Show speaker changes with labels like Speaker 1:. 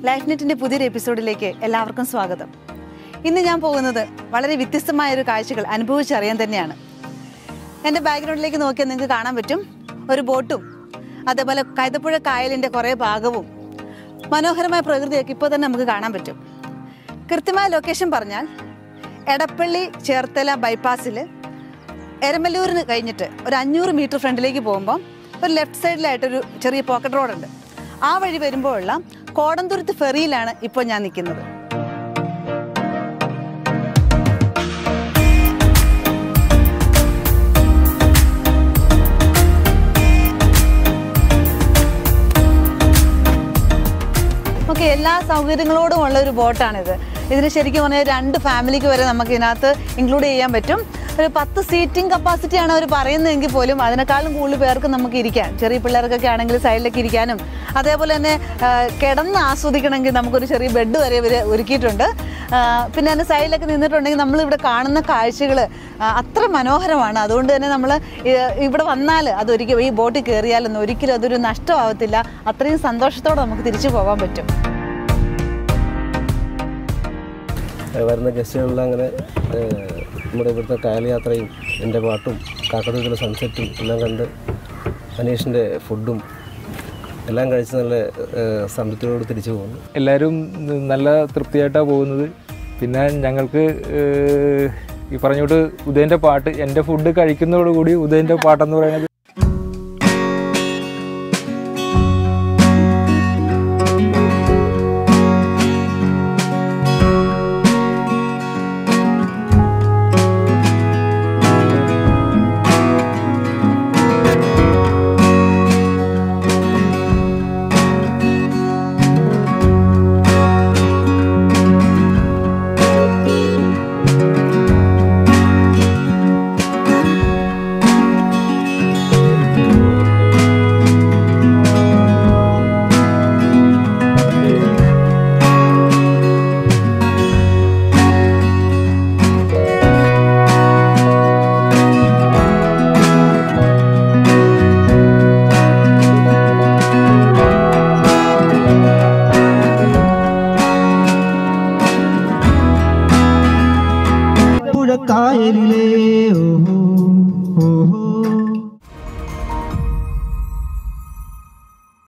Speaker 1: life നെറ്റിന്റെ പുതിയൊരു എപ്പിസോഡിലേക്ക് എല്ലാവർക്കും സ്വാഗതം ഇന്ന് ഞാൻ പോകുന്നത് വളരെ വ്യത്യസ്തമായ ഒരു കാഴ്ചകൾ അനുഭവിച്ചറിയാൻ തന്നെയാണ് എൻ്റെ ബാക്ക്ഗ്രൗണ്ടിലേക്ക് നോക്കിയാൽ നിങ്ങൾക്ക് കാണാൻ പറ്റും ഒരു ബോട്ടും അതേപോലെ കൈതപ്പുഴ കായലിൻ്റെ കുറേ ഭാഗവും മനോഹരമായ പ്രകൃതിയൊക്കെ ഇപ്പോൾ തന്നെ നമുക്ക് കാണാൻ പറ്റും കൃത്യമായ ലൊക്കേഷൻ പറഞ്ഞാൽ എടപ്പള്ളി ചേർത്തല ബൈപ്പാസിൽ എരമല്ലൂരിന് കഴിഞ്ഞിട്ട് ഒരു അഞ്ഞൂറ് മീറ്റർ ഫ്രണ്ടിലേക്ക് പോകുമ്പോൾ ഒരു ലെഫ്റ്റ് സൈഡിലായിട്ടൊരു ചെറിയ പോക്കറ്റ് റോഡുണ്ട് ആ വഴി വരുമ്പോഴുള്ള കോടന്തുരുത്ത് ഫെറിയിലാണ് ഇപ്പോൾ ഞാൻ നിൽക്കുന്നത് നമുക്ക് എല്ലാ സൗകര്യങ്ങളോടും ഉള്ള ഒരു ബോട്ടാണിത് ഇതിന് ശരിക്കും പറഞ്ഞാൽ രണ്ട് ഫാമിലിക്ക് വരെ നമുക്ക് ഇതിനകത്ത് ഇൻക്ലൂഡ് ചെയ്യാൻ പറ്റും ഒരു പത്ത് സീറ്റിംഗ് കപ്പാസിറ്റി ആണ് അവർ പറയുന്നതെങ്കിൽ പോലും അതിനേക്കാളും കൂടുതൽ പേർക്ക് നമുക്ക് ഇരിക്കാം ചെറിയ പിള്ളേർക്കൊക്കെ ആണെങ്കിൽ സൈഡിലേക്ക് ഇരിക്കാനും അതേപോലെ തന്നെ ആ, കിടന്ന് ആസ്വദിക്കണമെങ്കിൽ നമുക്കൊരു ചെറിയ ബെഡ് വരെ ഇവർ ഒരുക്കിയിട്ടുണ്ട് ആ, പിന്നെ അതിൻ്റെ സൈഡിലൊക്കെ നിന്നിട്ടുണ്ടെങ്കിൽ നമ്മളിവിടെ കാണുന്ന കാഴ്ചകൾ അത്ര മനോഹരമാണ് അതുകൊണ്ട് തന്നെ നമ്മൾ ഇവിടെ വന്നാൽ അതൊരിക്കലും ഈ ബോട്ടിൽ കയറിയാലൊന്നും ഒരിക്കലും അതൊരു നഷ്ടമാവത്തില്ല അത്രയും സന്തോഷത്തോടെ നമുക്ക് തിരിച്ചു പോകാൻ പറ്റും
Speaker 2: ഏഹ് വരുന്ന ഗസ്റ്റുകളെല്ലാം അങ്ങനെ ഏഹ് നമ്മുടെ ഇവിടുത്തെ കായൽ യാത്രയും എൻ്റെ പാട്ടും കാക്കടൂരിലെ സൺസെറ്റും എല്ലാം കണ്ട് അനീഷിൻ്റെ ഫുഡും എല്ലാം കഴിച്ച് നല്ല ഏഹ് സംതൃപ്തിയോട് തിരിച്ചു പോകുന്നു
Speaker 3: എല്ലാവരും നല്ല തൃപ്തിയായിട്ടാണ് പോകുന്നത് പിന്നെ ഞങ്ങൾക്ക് ഏഹ്, ഈ പറഞ്ഞോട്ട് ഉദയൻ്റെ പാട്ട് എൻ്റെ ഫുഡ് കഴിക്കുന്നതോടുകൂടി ഉദയൻ്റെ പാട്ടെന്ന് പറയുന്നത്